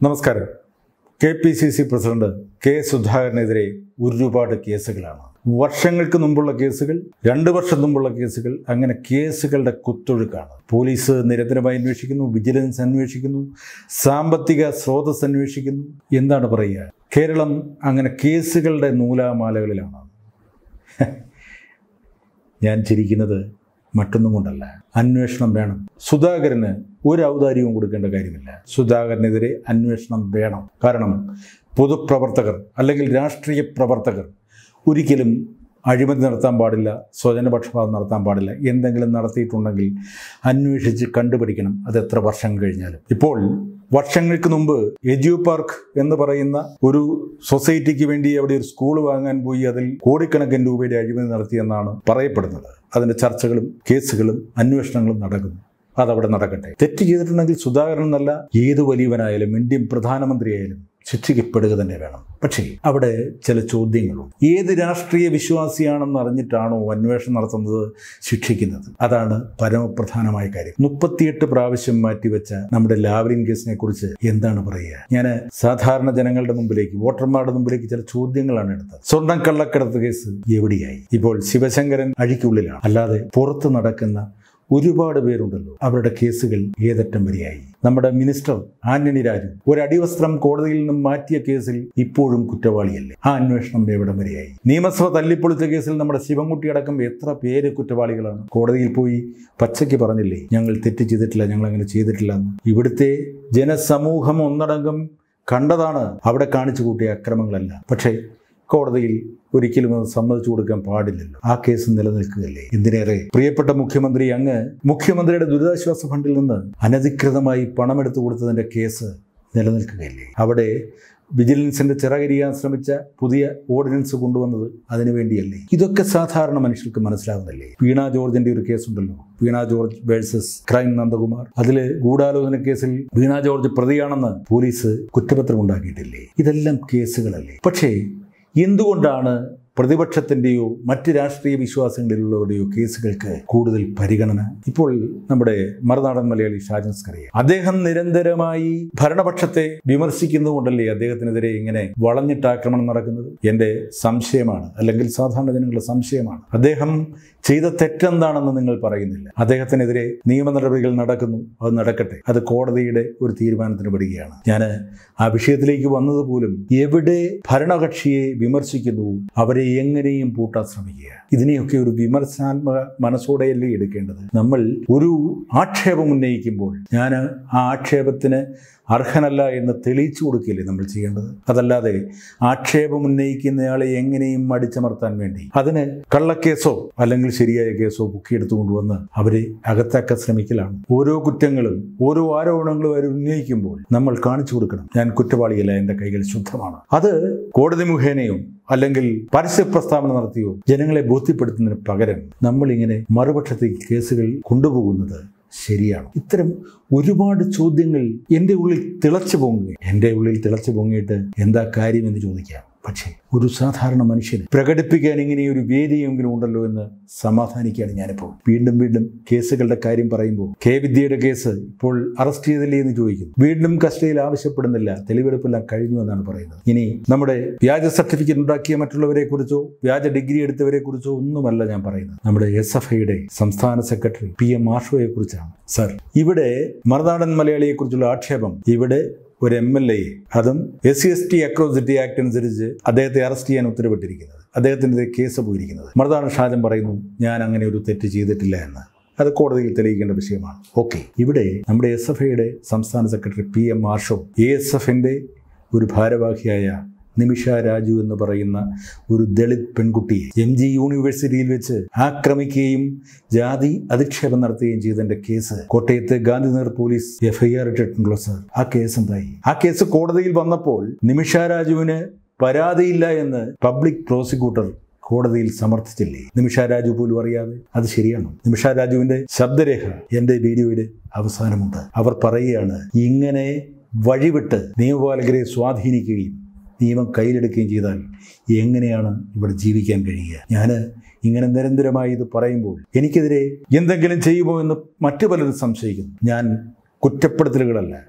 നമസ്കാരം K P C C president K സുധാകരനെതിരെ ഒരുപാട് കേസുകളാണ് വർഷങ്ങൾക്ക് മുമ്പുള്ള കേസുകൾ രണ്ട് വർഷം മുമ്പുള്ള കേസുകൾ അങ്ങനെ കേസുകളുടെ കുത്തൊഴുക്കാണ് പോലീസ് നിരന്തരമായി അന്വേഷിക്കുന്നു വിജിലൻസ് അന്വേഷിക്കുന്നു സാമ്പത്തിക സ്രോതസ് അന്വേഷിക്കുന്നു എന്താണ് പറയുക കേരളം അങ്ങനെ കേസുകളുടെ നൂലാമാലകളിലാണ് ഞാൻ ചിരിക്കുന്നത് മറ്റൊന്നും കൊണ്ടല്ല അന്വേഷണം വേണം സുധാകരന് ഒരു ഔദാര്യവും കൊടുക്കേണ്ട കാര്യമില്ല സുധാകരനെതിരെ അന്വേഷണം വേണം കാരണം പൊതുപ്രവർത്തകർ അല്ലെങ്കിൽ രാഷ്ട്രീയ പ്രവർത്തകർ ഒരിക്കലും അഴിമതി നടത്താൻ പാടില്ല സ്വജനപക്ഷപാതം നടത്താൻ പാടില്ല എന്തെങ്കിലും നടത്തിയിട്ടുണ്ടെങ്കിൽ അന്വേഷിച്ച് കണ്ടുപിടിക്കണം അത് എത്ര വർഷം കഴിഞ്ഞാലും ഇപ്പോൾ വർഷങ്ങൾക്ക് മുമ്പ് എജ്യു പാർക്ക് എന്ന് പറയുന്ന ഒരു സൊസൈറ്റിക്ക് വേണ്ടി അവിടെ ഒരു സ്കൂൾ വാങ്ങാൻ പോയി അതിൽ കോടിക്കണക്കിന് രൂപയുടെ അഴിമതി നടത്തിയെന്നാണ് പറയപ്പെടുന്നത് അതിൻ്റെ ചർച്ചകളും കേസുകളും അന്വേഷണങ്ങളും നടക്കുന്നു അതവിടെ നടക്കട്ടെ തെറ്റ് ചെയ്തിട്ടുണ്ടെങ്കിൽ സുധാകരൻ എന്നല്ല ഏത് വലിയവനായാലും ഇന്ത്യൻ പ്രധാനമന്ത്രിയായാലും ശിക്ഷിക്കപ്പെടുക തന്നെ വേണം പക്ഷേ അവിടെ ചില ചോദ്യങ്ങളുണ്ട് ഏത് രാഷ്ട്രീയ വിശ്വാസിയാണെന്ന് അറിഞ്ഞിട്ടാണോ അന്വേഷണം നടത്തുന്നത് ശിക്ഷിക്കുന്നത് അതാണ് പരമപ്രധാനമായ കാര്യം മുപ്പത്തിയെട്ട് പ്രാവശ്യം മാറ്റിവെച്ച നമ്മുടെ ലാവ്ലിൻ കേസിനെ കുറിച്ച് എന്താണ് പറയുക ഞാൻ സാധാരണ ജനങ്ങളുടെ മുമ്പിലേക്ക് വോട്ടർമാരുടെ മുമ്പിലേക്ക് ചില ചോദ്യങ്ങളാണ് എടുത്തത് സ്വന്തം കള്ളക്കടത്ത് കേസ് എവിടെയായി ഇപ്പോൾ ശിവശങ്കരൻ അഴിക്കുള്ളിലാണ് അല്ലാതെ പുറത്ത് നടക്കുന്ന ഒരുപാട് പേരുണ്ടല്ലോ അവരുടെ കേസുകൾ ഏതറ്റം വരെയായി നമ്മുടെ മിനിസ്റ്റർ ആന്റണി രാജു ഒരു അടിവസ്ത്രം കോടതിയിൽ നിന്നും മാറ്റിയ കേസിൽ ഇപ്പോഴും കുറ്റവാളിയല്ലേ ആ അന്വേഷണം എവിടം വരെയായി നിയമസഭ തല്ലിപ്പൊളിച്ച കേസിൽ നമ്മുടെ ശിവൻകുട്ടി അടക്കം എത്ര പേര് കുറ്റവാളികളാണ് കോടതിയിൽ പോയി പച്ചയ്ക്ക് പറഞ്ഞില്ലേ ഞങ്ങൾ തെറ്റ് ചെയ്തിട്ടില്ല ഞങ്ങൾ അങ്ങനെ ചെയ്തിട്ടില്ല എന്ന് ഇവിടുത്തെ ജനസമൂഹം ഒന്നടങ്കം കണ്ടതാണ് അവിടെ കാണിച്ചു കൂട്ടിയ അക്രമങ്ങളല്ല പക്ഷേ കോടതിയിൽ ഒരിക്കലും അത് സമ്മതിച്ചു കൊടുക്കാൻ പാടില്ലല്ലോ ആ കേസ് നിലനിൽക്കുകയല്ലേ എന്തിനേറെ പ്രിയപ്പെട്ട മുഖ്യമന്ത്രി അങ്ങ് മുഖ്യമന്ത്രിയുടെ ദുരിതാശ്വാസ ഫണ്ടിൽ നിന്ന് അനധികൃതമായി പണമെടുത്തു കൊടുത്തതിൻ്റെ കേസ് നിലനിൽക്കുകയല്ലേ അവിടെ വിജിലൻസിന്റെ ചിറകരിയാൻ ശ്രമിച്ച പുതിയ ഓർഡിനൻസ് കൊണ്ടുവന്നത് അതിനു വേണ്ടിയല്ലേ ഇതൊക്കെ സാധാരണ മനുഷ്യർക്ക് മനസ്സിലാകുന്നില്ലേ വീണ ജോർജിന്റെ ഒരു കേസുണ്ടല്ലോ വീണ ജോർജ് വേഴ്സസ് ക്രൈം നന്ദകുമാർ അതിൽ ഗൂഢാലോചന കേസിൽ വീണ ജോർജ് പ്രതിയാണെന്ന് പോലീസ് കുറ്റപത്രം ഉണ്ടാക്കിയിട്ടില്ലേ ഇതെല്ലാം കേസുകളല്ലേ പക്ഷേ എന്തുകൊണ്ടാണ് പ്രതിപക്ഷത്തിൻ്റെയോ മറ്റ് രാഷ്ട്രീയ വിശ്വാസങ്ങളിലുള്ളവരുടെയോ കേസുകൾക്ക് കൂടുതൽ പരിഗണന ഇപ്പോൾ നമ്മുടെ മറുനാടൻ മലയാളി ഷാജൻ സ്കറിയ അദ്ദേഹം നിരന്തരമായി ഭരണപക്ഷത്തെ വിമർശിക്കുന്നതുകൊണ്ടല്ലേ അദ്ദേഹത്തിനെതിരെ ഇങ്ങനെ വളഞ്ഞിട്ട് ആക്രമണം നടക്കുന്നത് എൻ്റെ സംശയമാണ് അല്ലെങ്കിൽ സാധാരണ ജനങ്ങളുടെ സംശയമാണ് അദ്ദേഹം ചെയ്ത തെറ്റെന്താണെന്ന് നിങ്ങൾ പറയുന്നില്ല അദ്ദേഹത്തിനെതിരെ നിയമ നടപടികൾ നടക്കുന്നു അത് നടക്കട്ടെ അത് കോടതിയുടെ ഒരു തീരുമാനത്തിന് വിടുകയാണ് ഞാൻ ആ വിഷയത്തിലേക്ക് വന്നതുപോലും എവിടെ ഭരണകക്ഷിയെ വിമർശിക്കുന്നു അവരെ എങ്ങനെയും പൂട്ടാൻ ശ്രമിക്കുക ഇതിനെയൊക്കെ ഒരു വിമർശനാത്മക മനസ്സോടെയല്ലേ എടുക്കേണ്ടത് നമ്മൾ ഒരു ആക്ഷേപം ഉന്നയിക്കുമ്പോൾ ഞാൻ ആ ആക്ഷേപത്തിന് അർഹനല്ല എന്ന് തെളിയിച്ചു കൊടുക്കില്ലേ നമ്മൾ ചെയ്യേണ്ടത് അതല്ലാതെ ആക്ഷേപം ഉന്നയിക്കുന്നയാളെ എങ്ങനെയും അടിച്ചമർത്താൻ വേണ്ടി അതിന് കള്ളക്കേസോ അല്ലെങ്കിൽ ശരിയായ കേസോ പൊക്കിയെടുത്തു കൊണ്ടുവന്ന് അവരെ അകത്താക്കാൻ ശ്രമിക്കലാണ് ഓരോ കുറ്റങ്ങളും ഓരോ ആരോപണങ്ങളും അവർ ഉന്നയിക്കുമ്പോൾ നമ്മൾ കാണിച്ചു കൊടുക്കണം ഞാൻ കുറ്റവാളിയല്ല എൻ്റെ കൈകൾ ശുദ്ധമാണ് അത് കോടതി മുഖേനയോ അല്ലെങ്കിൽ പരസ്യ പ്രസ്താവന നടത്തിയോ ജനങ്ങളെ ബോധ്യപ്പെടുത്തുന്നതിന് പകരം നമ്മളിങ്ങനെ മറുപക്ഷത്തേക്ക് കേസുകൾ കൊണ്ടുപോകുന്നത് ശരിയാണ് ഇത്തരം ഒരുപാട് ചോദ്യങ്ങൾ എൻ്റെ ഉള്ളിൽ തിളച്ചു പൊങ്ങുക എൻ്റെ ഉള്ളിൽ തിളച്ചു പൊങ്ങിയിട്ട് എന്താ കാര്യമെന്ന് ചോദിക്കാം പക്ഷേ ഒരു സാധാരണ മനുഷ്യന് പ്രകടിപ്പിക്കാൻ ഇങ്ങനെ ഒരു വേദിയെങ്കിലും ഉണ്ടല്ലോ എന്ന് സമാധാനിക്കുകയാണ് ഞാനിപ്പോൾ വീണ്ടും വീണ്ടും കേസുകളുടെ കാര്യം പറയുമ്പോൾ കെ വിദ്യയുടെ കേസ് ഇപ്പോൾ അറസ്റ്റ് ചെയ്തില്ലേ എന്ന് ചോദിക്കുന്നു വീണ്ടും കസ്റ്റഡിയിൽ ആവശ്യപ്പെടുന്നില്ല തെളിവെടുപ്പെല്ലാം കഴിഞ്ഞു എന്നാണ് പറയുന്നത് ഇനി നമ്മുടെ വ്യാജ സർട്ടിഫിക്കറ്റ് ഉണ്ടാക്കിയ മറ്റുള്ളവരെ കുറിച്ചോ വ്യാജ ഡിഗ്രി എടുത്തവരെ കുറിച്ചോ ഒന്നുമല്ല ഞാൻ പറയുന്നത് നമ്മുടെ എസ് എഫ് ഐയുടെ സംസ്ഥാന സെക്രട്ടറി പി എം മാഷോയെ കുറിച്ചാണ് സർ ഇവിടെ മറുനാടൻ മലയാളിയെ കുറിച്ചുള്ള ആക്ഷേപം ഇവിടെ ഒരു എം എൽ എയെ അതും S C S T atrocity act അനുസരിച്ച് അദ്ദേഹത്തെ അറസ്റ്റ് ചെയ്യാൻ ഉത്തരവിട്ടിരിക്കുന്നത് അദ്ദേഹത്തിനെതിരെ കേസ് പോയിരിക്കുന്നത് മറുനാടൻ ഷാജൻ പറയുന്നു ഞാൻ അങ്ങനെ ഒരു തെറ്റ് ചെയ്തിട്ടില്ല എന്ന് അത് കോടതിയിൽ തെളിയിക്കേണ്ട വിഷയമാണ് ഓക്കെ ഇവിടെ നമ്മുടെ എസ് എഫ് ഐയുടെ സംസ്ഥാന സെക്രട്ടറി പി എം മാർഷോ എ എസ് എഫിൻ്റെ ഒരു ഭാരവാഹിയായ നിമിഷ രാജു എന്ന് പറയുന്ന ഒരു ദളിത് പെൺകുട്ടിയെ എം ജി യൂണിവേഴ്സിറ്റിയിൽ വെച്ച് ആക്രമിക്കുകയും ജാതി അധിക്ഷേപം നടത്തുകയും ചെയ്തതിന്റെ കേസ് കോട്ടയത്ത് ഗാന്ധിനഗർ പോലീസ് എഫ്ഐആർ ഇട്ടിട്ടുണ്ടല്ലോ സാർ ആ കേസ് എന്തായി ആ കേസ് കോടതിയിൽ വന്നപ്പോൾ നിമിഷ രാജുവിന് പരാതിയില്ല എന്ന് പബ്ലിക് പ്രോസിക്യൂട്ടർ കോടതിയിൽ സമർത്ഥിച്ചില്ലേ നിമിഷ രാജു പോലും അറിയാതെ അത് ശരിയാണോ നിമിഷ രാജുവിന്റെ ശബ്ദരേഖ എൻ്റെ വീഡിയോയിൽ അവസാനമുണ്ട് അവർ പറയുകയാണ് ഇങ്ങനെ വഴിവിട്ട് നിയമപാലകരെ സ്വാധീനിക്കുകയും നിയമം കയ്യിലെടുക്കുകയും ചെയ്താൽ എങ്ങനെയാണ് ഇവിടെ ജീവിക്കാൻ കഴിയുക ഞാൻ ഇങ്ങനെ നിരന്തരമായി ഇത് പറയുമ്പോൾ എനിക്കെതിരെ എന്തെങ്കിലും ചെയ്യുമോ എന്ന് മറ്റു പലരും സംശയിക്കുന്നു ഞാൻ കുറ്റപ്പെടുത്തലുകളല്ല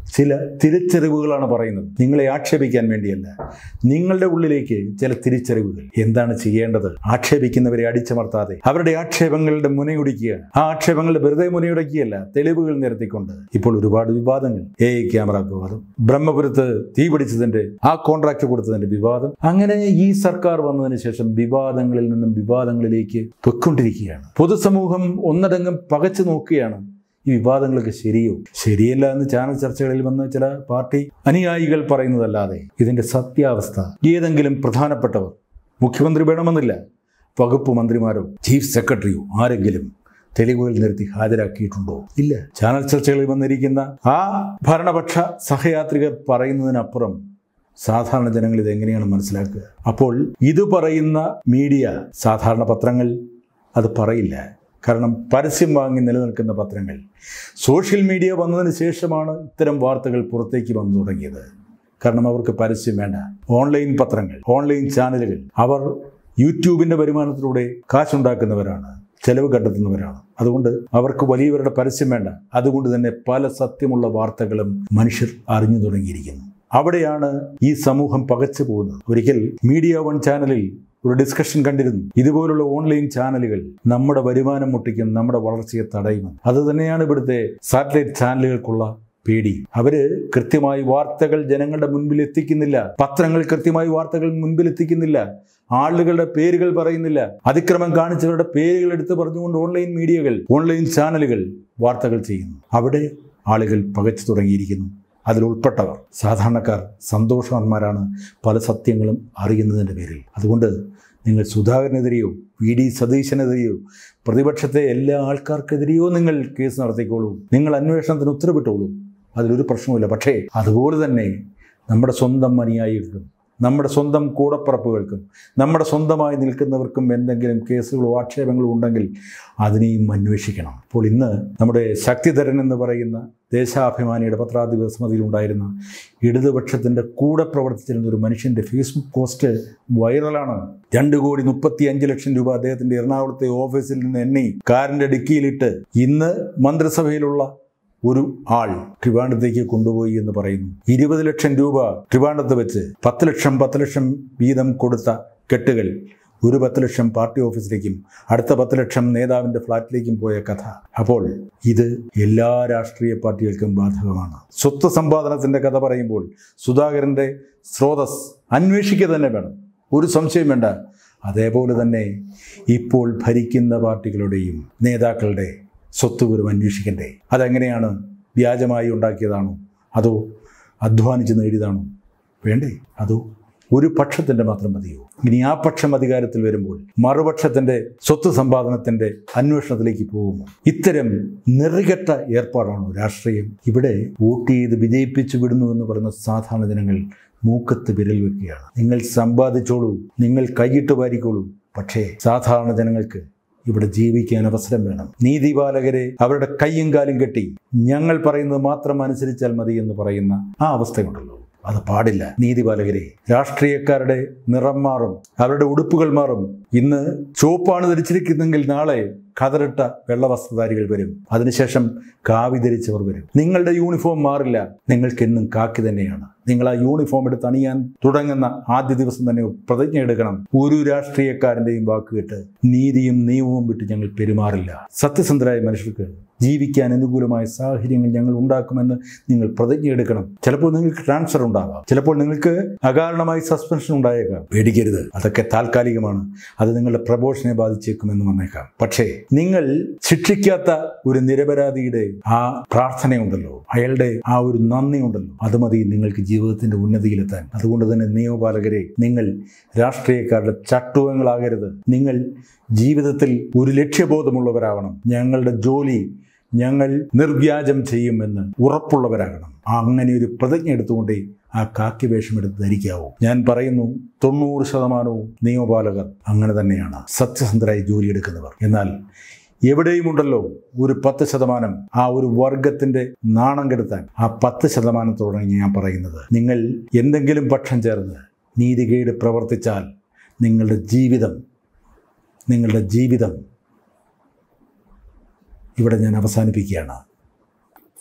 ചില തിരിച്ചറിവുകളാണ് പറയുന്നത് നിങ്ങളെ ആക്ഷേപിക്കാൻ വേണ്ടിയല്ല നിങ്ങളുടെ ഉള്ളിലേക്ക് ചില തിരിച്ചറിവുകൾ എന്താണ് ചെയ്യേണ്ടത് ആക്ഷേപിക്കുന്നവരെ അടിച്ചമർത്താതെ അവരുടെ ആക്ഷേപങ്ങളുടെ മുനയൊടിക്കുക ആ ആക്ഷേപങ്ങളുടെ വെറുതെ മുനയൊടിക്കുകയല്ല തെളിവുകൾ നിരത്തിക്കൊണ്ട് ഇപ്പോൾ ഒരുപാട് വിവാദങ്ങൾ എ ക്യാമറ വിവാദം ബ്രഹ്മപുരത്ത് തീ പിടിച്ചതിന്റെ ആ കോൺട്രാക്ട് കൊടുത്തതിന്റെ വിവാദം അങ്ങനെ ഈ സർക്കാർ വന്നതിന് ശേഷം വിവാദങ്ങളിൽ നിന്നും വിവാദങ്ങളിലേക്ക് പൊയ്ക്കൊണ്ടിരിക്കുകയാണ് പൊതുസമൂഹം ഒന്നടങ്കം പകച്ചു നോക്കുകയാണ് ഈ വിവാദങ്ങളൊക്കെ ശരിയോ ശരിയല്ല എന്ന് ചാനൽ ചർച്ചകളിൽ വന്ന് ചില പാർട്ടി അനുയായികൾ പറയുന്നതല്ലാതെ ഇതിന്റെ സത്യാവസ്ഥ ഏതെങ്കിലും പ്രധാനപ്പെട്ടവർ മുഖ്യമന്ത്രി വേണമെന്നില്ല വകുപ്പ് മന്ത്രിമാരോ ചീഫ് സെക്രട്ടറിയോ ആരെങ്കിലും തെളിവുകൾ നിരത്തി ഹാജരാക്കിയിട്ടുണ്ടോ ഇല്ല ചാനൽ ചർച്ചകളിൽ വന്നിരിക്കുന്ന ആ ഭരണപക്ഷ സഹയാത്രികർ പറയുന്നതിനപ്പുറം സാധാരണ ജനങ്ങൾ ഇത് എങ്ങനെയാണ് മനസ്സിലാക്കുക അപ്പോൾ ഇത് പറയുന്ന മീഡിയ സാധാരണ പത്രങ്ങൾ അത് പറയില്ല കാരണം പരസ്യം വാങ്ങി നിലനിൽക്കുന്ന പത്രങ്ങൾ സോഷ്യൽ മീഡിയ വന്നതിന് ശേഷമാണ് ഇത്തരം വാർത്തകൾ പുറത്തേക്ക് വന്നു തുടങ്ങിയത് കാരണം അവർക്ക് പരസ്യം വേണ്ട ഓൺലൈൻ പത്രങ്ങൾ ഓൺലൈൻ ചാനലുകൾ അവർ യൂട്യൂബിൻ്റെ വരുമാനത്തിലൂടെ കാശുണ്ടാക്കുന്നവരാണ് ചെലവ് കണ്ടെത്തുന്നവരാണ് അതുകൊണ്ട് അവർക്ക് വലിയവരുടെ പരസ്യം വേണ്ട അതുകൊണ്ട് തന്നെ പല സത്യമുള്ള വാർത്തകളും മനുഷ്യർ അറിഞ്ഞു തുടങ്ങിയിരിക്കുന്നു അവിടെയാണ് ഈ സമൂഹം പകച്ചു പോകുന്നത് ഒരിക്കൽ മീഡിയ വൺ ചാനലിൽ ഒരു ഡിസ്കഷൻ കണ്ടിരുന്നു ഇതുപോലുള്ള ഓൺലൈൻ ചാനലുകൾ നമ്മുടെ വരുമാനം മുട്ടിക്കും നമ്മുടെ വളർച്ചയെ തടയുമെന്ന് അത് തന്നെയാണ് ഇവിടുത്തെ സാറ്റലൈറ്റ് ചാനലുകൾക്കുള്ള പേടി അവര് കൃത്യമായി വാർത്തകൾ ജനങ്ങളുടെ മുൻപിൽ എത്തിക്കുന്നില്ല പത്രങ്ങൾ കൃത്യമായി വാർത്തകൾ മുൻപിൽ എത്തിക്കുന്നില്ല ആളുകളുടെ പേരുകൾ പറയുന്നില്ല അതിക്രമം കാണിച്ചവരുടെ പേരുകൾ എടുത്ത് പറഞ്ഞുകൊണ്ട് ഓൺലൈൻ മീഡിയകൾ ഓൺലൈൻ ചാനലുകൾ വാർത്തകൾ ചെയ്യുന്നു അവിടെ ആളുകൾ പകച്ചു തുടങ്ങിയിരിക്കുന്നു അതിലുൾപ്പെട്ടവർ സാധാരണക്കാർ സന്തോഷവാന്മാരാണ് പല സത്യങ്ങളും അറിയുന്നതിൻ്റെ പേരിൽ അതുകൊണ്ട് നിങ്ങൾ സുധാകരനെതിരെയോ വി ഡി സതീശനെതിരെയോ പ്രതിപക്ഷത്തെ എല്ലാ ആൾക്കാർക്കെതിരെയോ നിങ്ങൾ കേസ് നടത്തിക്കോളൂ നിങ്ങൾ അന്വേഷണത്തിന് ഉത്തരവിട്ടോളൂ അതിലൊരു പ്രശ്നവുമില്ല പക്ഷേ അതുപോലെ തന്നെ നമ്മുടെ സ്വന്തം അനുയായികൾക്കും നമ്മുടെ സ്വന്തം കൂടപ്പറപ്പുകൾക്കും നമ്മുടെ സ്വന്തമായി നിൽക്കുന്നവർക്കും എന്തെങ്കിലും കേസുകളോ ആക്ഷേപങ്ങളോ ഉണ്ടെങ്കിൽ അതിനെയും അന്വേഷിക്കണം അപ്പോൾ ഇന്ന് നമ്മുടെ ശക്തിധരൻ എന്ന് പറയുന്ന ദേശാഭിമാനിയുടെ പത്രാധിപ സമിതിയിൽ ഉണ്ടായിരുന്ന ഇടതുപക്ഷത്തിൻ്റെ കൂടെ പ്രവർത്തിച്ചിരുന്ന ഒരു മനുഷ്യൻ്റെ ഫേസ്ബുക്ക് പോസ്റ്റ് വൈറലാണ് രണ്ട് കോടി മുപ്പത്തി അഞ്ച് ലക്ഷം രൂപ അദ്ദേഹത്തിൻ്റെ എറണാകുളത്തെ ഓഫീസിൽ നിന്ന് എണ്ണി കാറിൻ്റെ ഡിക്കിയിലിട്ട് ഇന്ന് മന്ത്രിസഭയിലുള്ള ഒരു ആൾ ട്രിവാൻഡത്തേക്ക് കൊണ്ടുപോയി എന്ന് പറയുന്നു ഇരുപത് ലക്ഷം രൂപ ട്രിവാൻഡത്ത് വെച്ച് പത്ത് ലക്ഷം പത്ത് ലക്ഷം വീതം കൊടുത്ത കെട്ടുകൾ ഒരു പത്ത് ലക്ഷം പാർട്ടി ഓഫീസിലേക്കും അടുത്ത പത്ത് ലക്ഷം നേതാവിൻ്റെ ഫ്ലാറ്റിലേക്കും പോയ കഥ അപ്പോൾ ഇത് എല്ലാ രാഷ്ട്രീയ പാർട്ടികൾക്കും ബാധകമാണ് സ്വത്ത് സമ്പാദനത്തിൻ്റെ കഥ പറയുമ്പോൾ സുധാകരൻ്റെ സ്രോതസ് അന്വേഷിക്കുക തന്നെ വേണം ഒരു സംശയം വേണ്ട അതേപോലെ തന്നെ ഇപ്പോൾ ഭരിക്കുന്ന പാർട്ടികളുടെയും നേതാക്കളുടെ സ്വത്തുവിവരം അന്വേഷിക്കണ്ടേ അതെങ്ങനെയാണ് വ്യാജമായി ഉണ്ടാക്കിയതാണോ അതോ അധ്വാനിച്ച് നേടിയതാണോ വേണ്ടേ അതോ ഒരു പക്ഷത്തിൻ്റെ മാത്രം മതിയോ ഇനി ആ പക്ഷം അധികാരത്തിൽ വരുമ്പോൾ മറുപക്ഷത്തിൻ്റെ സ്വത്ത് സമ്പാദനത്തിൻ്റെ അന്വേഷണത്തിലേക്ക് പോകുമോ ഇത്തരം നെറികെട്ട ഏർപ്പാടാണോ രാഷ്ട്രീയം ഇവിടെ വോട്ട് ചെയ്ത് വിജയിപ്പിച്ചു വിടുന്നു എന്ന് പറയുന്ന സാധാരണ ജനങ്ങൾ മൂക്കത്ത് വിരൽ വെക്കുകയാണ് നിങ്ങൾ സമ്പാദിച്ചോളൂ നിങ്ങൾ കൈയിട്ട് വാരിക്കോളൂ പക്ഷേ സാധാരണ ജനങ്ങൾക്ക് ഇവിടെ ജീവിക്കാൻ അവസരം വേണം നീതിപാലകരെ അവരുടെ കയ്യും കാലും കെട്ടി ഞങ്ങൾ പറയുന്നത് മാത്രം അനുസരിച്ചാൽ മതി എന്ന് പറയുന്ന ആ അവസ്ഥയുണ്ടല്ലോ അത് പാടില്ല നീതിപാലകരെ രാഷ്ട്രീയക്കാരുടെ നിറം മാറും അവരുടെ ഉടുപ്പുകൾ മാറും ഇന്ന് ചുവപ്പാണ് ധരിച്ചിരിക്കുന്നെങ്കിൽ നാളെ കതറിട്ട വെള്ളവസ്ത്രധാരികൾ വരും അതിനുശേഷം കാവി ധരിച്ചവർ വരും നിങ്ങളുടെ യൂണിഫോം മാറില്ല നിങ്ങൾക്കെന്നും കാക്കി തന്നെയാണ് നിങ്ങൾ ആ യൂണിഫോം എടുത്ത് അണിയാൻ തുടങ്ങുന്ന ആദ്യ ദിവസം തന്നെ പ്രതിജ്ഞ എടുക്കണം ഒരു രാഷ്ട്രീയക്കാരൻ്റെയും വാക്ക് കേട്ട് നീതിയും നിയമവും വിട്ട് ഞങ്ങൾ പെരുമാറില്ല സത്യസന്ധരായ മനുഷ്യർക്ക് ജീവിക്കാൻ അനുകൂലമായ സാഹചര്യങ്ങൾ ഞങ്ങൾ ഉണ്ടാക്കുമെന്ന് നിങ്ങൾ പ്രതിജ്ഞ എടുക്കണം ചിലപ്പോൾ നിങ്ങൾക്ക് ട്രാൻസ്ഫർ ഉണ്ടാകാം ചിലപ്പോൾ നിങ്ങൾക്ക് അകാരണമായി സസ്പെൻഷൻ ഉണ്ടായേക്കാം പേടിക്കരുത് അതൊക്കെ താൽക്കാലികമാണ് അത് നിങ്ങളുടെ പ്രബോഷനെ ബാധിച്ചേക്കുമെന്ന് വന്നേക്കാം പക്ഷേ നിങ്ങൾ ശിക്ഷിക്കാത്ത ഒരു നിരപരാധിയുടെ ആ പ്രാർത്ഥനയുണ്ടല്ലോ അയാളുടെ ആ ഒരു നന്ദി ഉണ്ടല്ലോ അത് മതി നിങ്ങൾക്ക് ജീവിതത്തിന്റെ ഉന്നതിയിലെത്താൻ അതുകൊണ്ട് തന്നെ നിയമപാലകരെ നിങ്ങൾ രാഷ്ട്രീയക്കാരുടെ ചട്ടുവങ്ങളാകരുത് നിങ്ങൾ ജീവിതത്തിൽ ഒരു ലക്ഷ്യബോധമുള്ളവരാകണം ഞങ്ങളുടെ ജോലി ഞങ്ങൾ നിർവ്യാജം ചെയ്യുമെന്ന് ഉറപ്പുള്ളവരാകണം അങ്ങനെ ഒരു പ്രതിജ്ഞ എടുത്തുകൊണ്ടേ ആ കാക്കി വേഷം എടുത്ത് ധരിക്കാവൂ ഞാൻ പറയുന്നു തൊണ്ണൂറ് ശതമാനവും നിയമപാലകർ അങ്ങനെ തന്നെയാണ് സത്യസന്ധരായി ജോലിയെടുക്കുന്നവർ എന്നാൽ എവിടെയുമുണ്ടല്ലോ ഒരു പത്ത് ശതമാനം ആ ഒരു വർഗത്തിന്റെ നാണം കെടുത്താൻ ആ പത്ത് ശതമാനത്തോടാണ് ഞാൻ പറയുന്നത് നിങ്ങൾ എന്തെങ്കിലും പക്ഷം ചേർന്ന് നീതികേട് പ്രവർത്തിച്ചാൽ നിങ്ങളുടെ ജീവിതം നിങ്ങളുടെ ജീവിതം ഇവിടെ ഞാൻ അവസാനിപ്പിക്കുകയാണ്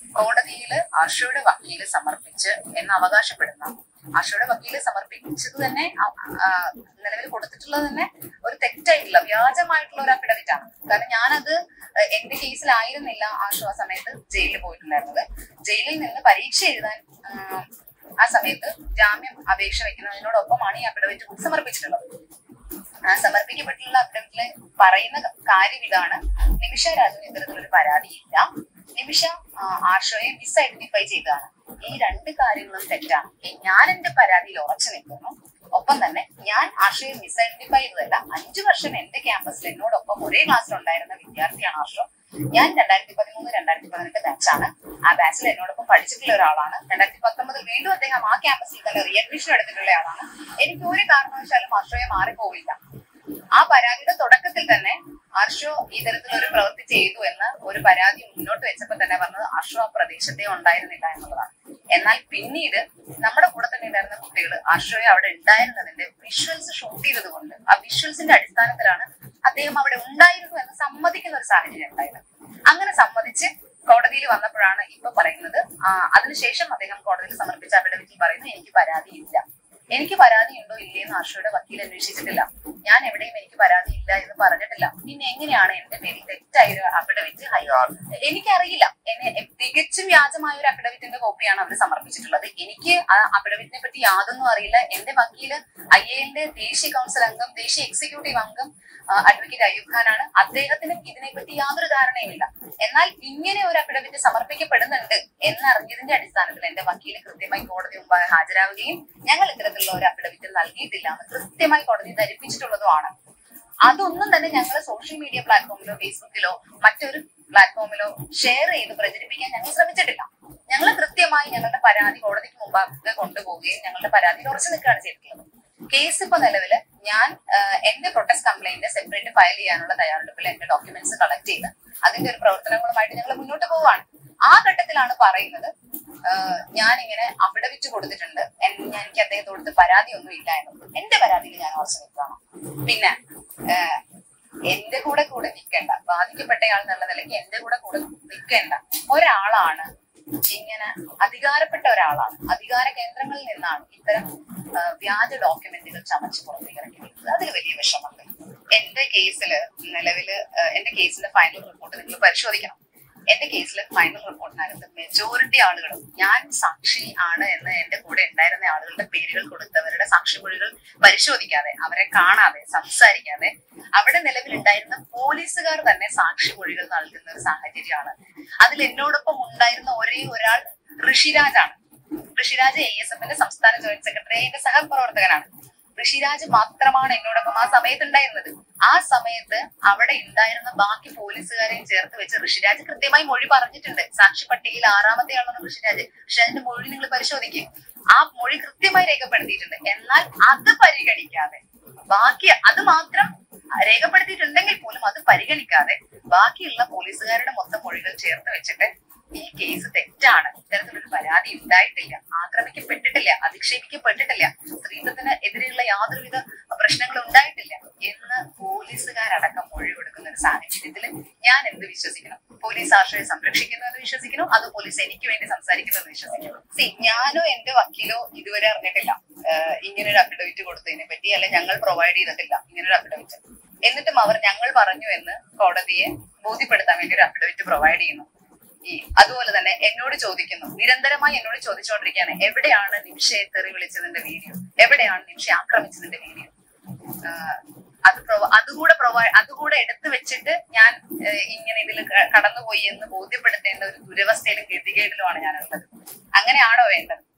കോടതിയിൽ ആഷയുടെ വക്കീല് സമർപ്പിച്ച് എന്ന് അവകാശപ്പെടുന്ന ആഷയുടെ വക്കീല് സമർപ്പിച്ചത് തന്നെ ആ- ആ, നിലവിൽ കൊടുത്തിട്ടുള്ളത് തന്നെ ഒരു തെറ്റായിട്ടുള്ള വ്യാജമായിട്ടുള്ള ഒരു അഫിഡവിറ്റ് ആണ് കാരണം ഞാനത് ഏഹ്, എന്റെ കേസിലായിരുന്നില്ല ആഷു ആ സമയത്ത് ജയിലിൽ പോയിട്ടുണ്ടായിരുന്നത് ജയിലിൽ നിന്ന് പരീക്ഷ എഴുതാൻ ആ, ആ സമയത്ത് ജാമ്യം അപേക്ഷ വെക്കുന്നതിനോടൊപ്പമാണ് ഈ അഫിഡവിറ്റ് കൂടി സമർപ്പിച്ചിട്ടുള്ളത് ആ സമർപ്പിക്കപ്പെട്ടിട്ടുള്ള അഫിഡവിറ്റില് പറയുന്ന കാര്യം ഇതാണ് നിമിഷ രാജുവിന് ഇത്തരത്തിലൊരു പരാതിയില്ല നിമിഷ ആ, ആർഷോയെ മിസ് ഐഡന്റിഫൈ ചെയ്തതാണ് ഈ രണ്ട് കാര്യങ്ങളും തെറ്റാണ് ഈ ഞാൻ എന്റെ പരാതിയിൽ ഉറച്ചു നിൽക്കുന്നു ഒപ്പം തന്നെ ഞാൻ ആർഷയെ മിസ് ഐഡന്റിഫൈ ചെയ്തതല്ല അഞ്ചു വർഷം എന്റെ ക്യാമ്പസിൽ എന്നോടൊപ്പം ഒരേ ക്ലാസ്സിൽ ഉണ്ടായിരുന്ന വിദ്യാർത്ഥിയാണ് ആർഷോ ഞാൻ രണ്ടായിരത്തി പതിമൂന്ന് രണ്ടായിരത്തി പതിനെട്ട് ബാച്ചാണ് ആ ബാച്ചിൽ എന്നോടൊപ്പം പഠിച്ചിട്ടുള്ള ഒരാളാണ് രണ്ടായിരത്തി പത്തൊമ്പതിൽ വീണ്ടും അദ്ദേഹം ആ ക്യാമ്പസിൽ തന്നെ റീ അഡ്മിഷൻ എടുത്തിട്ടുള്ള ആളാണ് എനിക്ക് ഒരു കാരണവശാലും ആർഷോയെ മാറിപ്പോവില്ല ആ പരാതിയുടെ തുടക്കത്തിൽ തന്നെ ഹർഷോ ഇത്തരത്തിലൊരു പ്രവൃത്തി ചെയ്തു എന്ന് ഒരു പരാതി മുന്നോട്ട് വെച്ചപ്പോൾ തന്നെ പറഞ്ഞത് ഹർഷോ ആ പ്രദേശത്തെ ഉണ്ടായിരുന്നില്ല എന്നുള്ളതാണ് എന്നാൽ പിന്നീട് നമ്മുടെ കൂടെ തന്നെ ഉണ്ടായിരുന്ന കുട്ടികൾ ഹർഷോയെ അവിടെ ഉണ്ടായിരുന്നതിന്റെ വിഷ്വൽസ് ഷൂട്ട് ചെയ്തത് കൊണ്ട് ആ വിഷ്വൽസിന്റെ അടിസ്ഥാനത്തിലാണ് അദ്ദേഹം അവിടെ ഉണ്ടായിരുന്നു എന്ന് സമ്മതിക്കുന്ന ഒരു സാഹചര്യം ഉണ്ടായത് അങ്ങനെ സമ്മതിച്ച് കോടതിയിൽ വന്നപ്പോഴാണ് ഇപ്പൊ പറയുന്നത് ആ, അതിനുശേഷം അദ്ദേഹം കോടതിയിൽ സമർപ്പിച്ച അഫിഡവിറ്റിൽ പറയുന്നു എനിക്ക് പരാതിയില്ല എനിക്ക് പരാതി ഉണ്ടോ ഇല്ലയെന്ന് ആർഷയുടെ വക്കീൽ അന്വേഷിച്ചിട്ടില്ല ഞാൻ എവിടെയും എനിക്ക് പരാതി ഇല്ല എന്ന് പറഞ്ഞിട്ടില്ല പിന്നെ എങ്ങനെയാണ് എന്റെ പേരിൽ തെറ്റായ ഒരു അഫിഡവിറ്റ് എനിക്കറിയില്ല എന്നെ തികച്ചും വ്യാജമായ ഒരു അഫിഡവിറ്റിന്റെ കോപ്പിയാണ് അവർ സമർപ്പിച്ചിട്ടുള്ളത് എനിക്ക് ആ അഫിഡവിറ്റിനെ പറ്റി യാതൊന്നും അറിയില്ല എന്റെ വക്കീല് ഐ എന്റെ ദേശീയ കൗൺസിൽ അംഗം ദേശീയ എക്സിക്യൂട്ടീവ് അംഗം ആ, അഡ്വക്കേറ്റ് അയ്യൂബ് ഖാനാണ് അദ്ദേഹത്തിനും ഇതിനെപ്പറ്റി യാതൊരു ധാരണയുമില്ല എന്നാൽ ഇങ്ങനെ ഒരു അഫിഡവിറ്റ് സമർപ്പിക്കപ്പെടുന്നുണ്ട് എന്നറിഞ്ഞതിന്റെ അടിസ്ഥാനത്തിൽ എന്റെ വക്കീല് കൃത്യമായി കോടതി മുമ്പാകെ ഹാജരാവുകയും ഞങ്ങൾ ഇത്തരത്തിലുള്ള ഒരു അഫിഡവിറ്റ് നൽകിയിട്ടില്ല എന്ന് കൃത്യമായി കോടതി ധരിപ്പിച്ചിട്ടുള്ളതുമാണ് അതൊന്നും തന്നെ ഞങ്ങൾ സോഷ്യൽ മീഡിയ പ്ലാറ്റ്ഫോമിലോ ഫേസ്ബുക്കിലോ മറ്റൊരു പ്ലാറ്റ്ഫോമിലോ ഷെയർ ചെയ്ത് പ്രചരിപ്പിക്കാൻ ഞങ്ങൾ ശ്രമിച്ചിട്ടില്ല ഞങ്ങൾ കൃത്യമായി ഞങ്ങളുടെ പരാതി കോടതിക്ക് മുമ്പാകെ കൊണ്ടുപോവുകയും ഞങ്ങളുടെ പരാതിയിൽ ഉറച്ചു നിൽക്കുകയാണ് ചെയ്തിട്ടുള്ളത് കേസ് ഇപ്പൊ നിലവില് ഞാൻ ആഹ്, എന്റെ പ്രൊട്ടസ്റ്റ് കംപ്ലൈന്റ് സെപ്പറേറ്റ് ഫയൽ ചെയ്യാനുള്ള തയ്യാറെടുപ്പിൽ എന്റെ ഡോക്യുമെന്റ്സ് കളക്ട് ചെയ്ത് അതിന്റെ ഒരു പ്രവർത്തനങ്ങളുമായിട്ട് ഞങ്ങൾ മുന്നോട്ട് പോവാണ് ആ ഘട്ടത്തിലാണ് പറയുന്നത് ഞാൻ ഇങ്ങനെ അഫിഡവിറ്റ് കൊടുത്തിട്ടുണ്ട് എൻ- ഞാൻ എനിക്ക് അദ്ദേഹത്തോട് കൊടുത്ത് പരാതി ഒന്നും ഇല്ല എന്നുള്ളത് എന്റെ പരാതിയിൽ ഞാൻ ഉറച്ചു നിൽക്കണം പിന്നെ ആഹ്, എന്റെ കൂടെ കൂടെ നിൽക്കേണ്ട ബാധിക്കപ്പെട്ടയാൾ എന്നുള്ള നിലയ്ക്ക് എന്റെ കൂടെ കൂടെ നിൽക്കേണ്ട ഒരാളാണ് ഇങ്ങനെ അധികാരപ്പെട്ട ഒരാളാണ് അധികാര കേന്ദ്രങ്ങളിൽ നിന്നാണ് ഇത്തരം ആ, വ്യാജ ഡോക്യുമെന്റുകൾ ചമച്ച് പുറത്തേക്ക് ഇറക്കിയിട്ടുള്ളത് അതിൽ വലിയ വിഷമമുണ്ട് എന്റെ കേസിൽ നിലവില് ആ, എന്റെ കേസിന്റെ ഫൈനൽ റിപ്പോർട്ട് നിങ്ങൾ പരിശോധിക്കണം എന്റെ കേസിൽ ഫൈനൽ റിപ്പോർട്ടിനകത്ത് മെജോറിറ്റി ആളുകളും ഞാൻ സാക്ഷി ആണ് എന്ന് എന്റെ കൂടെ ഉണ്ടായിരുന്ന ആളുകളുടെ പേരുകൾ കൊടുത്തവരുടെ സാക്ഷിമൊഴികൾ പരിശോധിക്കാതെ അവരെ കാണാതെ സംസാരിക്കാതെ അവിടെ നിലവിലുണ്ടായിരുന്ന പോലീസുകാർ തന്നെ സാക്ഷിമൊഴികൾ നൽകുന്ന ഒരു സാഹചര്യമാണ് അതിൽ എന്നോടൊപ്പം ഉണ്ടായിരുന്ന ഒരേ ഒരാൾ ഋഷിരാജാണ് ഋഷിരാജ് എ എസ് എഫിന്റെ സംസ്ഥാന ജോയിന്റ് സെക്രട്ടറി എന്റെ സഹപ്രവർത്തകനാണ് ഋഷിരാജ് മാത്രമാണ് എന്നോടൊപ്പം ആ സമയത്ത് ഉണ്ടായിരുന്നത് ആ സമയത്ത് അവിടെ ഉണ്ടായിരുന്ന ബാക്കി പോലീസുകാരെയും ചേർത്ത് വെച്ച് ഋഷിരാജ് കൃത്യമായി മൊഴി പറഞ്ഞിട്ടുണ്ട് സാക്ഷി പട്ടികയിൽ ആറാമത്തെ ആളാണ് ഋഷിരാജ് ഋഷിരാജിന്റെ മൊഴി നിങ്ങൾ പരിശോധിക്കും ആ മൊഴി കൃത്യമായി രേഖപ്പെടുത്തിയിട്ടുണ്ട് എന്നാൽ അത് പരിഗണിക്കാതെ ബാക്കി അത് മാത്രം രേഖപ്പെടുത്തിയിട്ടുണ്ടെങ്കിൽ പോലും അത് പരിഗണിക്കാതെ ബാക്കിയുള്ള പോലീസുകാരുടെ മൊത്തം മൊഴികൾ ചേർത്ത് വെച്ചിട്ട് ഈ കേസ് തെറ്റാണ് ഇത്തരത്തിലൊരു പരാതി ഉണ്ടായിട്ടില്ല ആക്രമിക്കപ്പെട്ടിട്ടില്ല അധിക്ഷേപിക്കപ്പെട്ടിട്ടില്ല സ്ത്രീത്വത്തിന് എതിരെയുള്ള യാതൊരുവിധ പ്രശ്നങ്ങളും ഉണ്ടായിട്ടില്ല എന്ന് പോലീസുകാരടക്കം മൊഴി കൊടുക്കുന്ന ഒരു സാഹചര്യത്തിൽ ഞാൻ എന്ത് വിശ്വസിക്കണം പോലീസ് ആശ്രയം സംരക്ഷിക്കുന്നു എന്ന് വിശ്വസിക്കുന്നു അത് പോലീസ് എനിക്ക് വേണ്ടി സംസാരിക്കുന്നു എന്ന് വിശ്വസിക്കുന്നു സി ഞാനോ എന്റെ വക്കീലോ ഇതുവരെ അറിഞ്ഞിട്ടില്ല ആഹ് ഇങ്ങനൊരു അഫിഡവിറ്റ് കൊടുത്തതിനെ പറ്റി അല്ലെ ഞങ്ങൾ പ്രൊവൈഡ് ചെയ്തിട്ടില്ല ഇങ്ങനൊരു അഫിഡവിറ്റ് എന്നിട്ടും അവർ ഞങ്ങൾ പറഞ്ഞു എന്ന് കോടതിയെ ബോധ്യപ്പെടുത്താൻ വേണ്ടി ഒരു അഫിഡവിറ്റ് പ്രൊവൈഡ് ചെയ്യുന്നു ഈ അതുപോലെ തന്നെ എന്നോട് ചോദിക്കുന്നു നിരന്തരമായി എന്നോട് ചോദിച്ചുകൊണ്ടിരിക്കുകയാണ് എവിടെയാണ് നിമിഷയെ തെറി വിളിച്ചതിന്റെ വീഡിയോ എവിടെയാണ് നിമിഷയെ ആക്രമിച്ചതിന്റെ വീഡിയോ ആഹ് അത് പ്രൊവ- അതുകൂടെ പ്രൊവൈഡ് അതുകൂടെ എടുത്തു വെച്ചിട്ട് ഞാൻ ആഹ് ഇങ്ങനെ ഇതിൽ കടന്നുപോയി എന്ന് ബോധ്യപ്പെടുത്തേണ്ട ഒരു ദുരവസ്ഥയിലും ഗതികേടിലുമാണ് ഞാനുള്ളത് അങ്ങനെയാണോ വേണ്ടത്